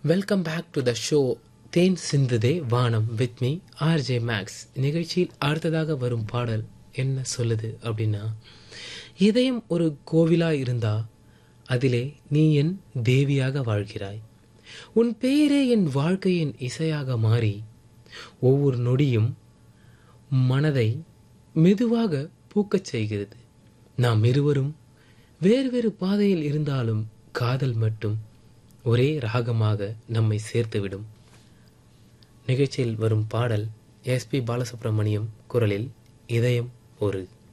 welcome back to the show தேன் சிந்துதே வானம் வித் மீ ஆர்ஜே மேக்ஸ் நிகழ்ச்சியில் அடுத்ததாக வரும் பாடல் என்ன சொல்லுது அப்படின்னா இதயம் ஒரு கோவிலா இருந்தா அதிலே நீ என் தேவியாக வாழ்கிறாய் உன் பெயரே என் வாழ்க்கையின் இசையாக மாறி ஒவ்வொரு நொடியும் மனதை மெதுவாக பூக்கச் செய்கிறது நாம் இருவரும் வேறு வேறு பாதையில் இருந்தாலும் காதல் மட்டும் ஒரே ராகமாக நம்மை சேர்த்துவிடும் நிகழ்ச்சியில் வரும் பாடல் எஸ்பி பாலசுப்ரமணியம் குரலில் இதயம் ஒரு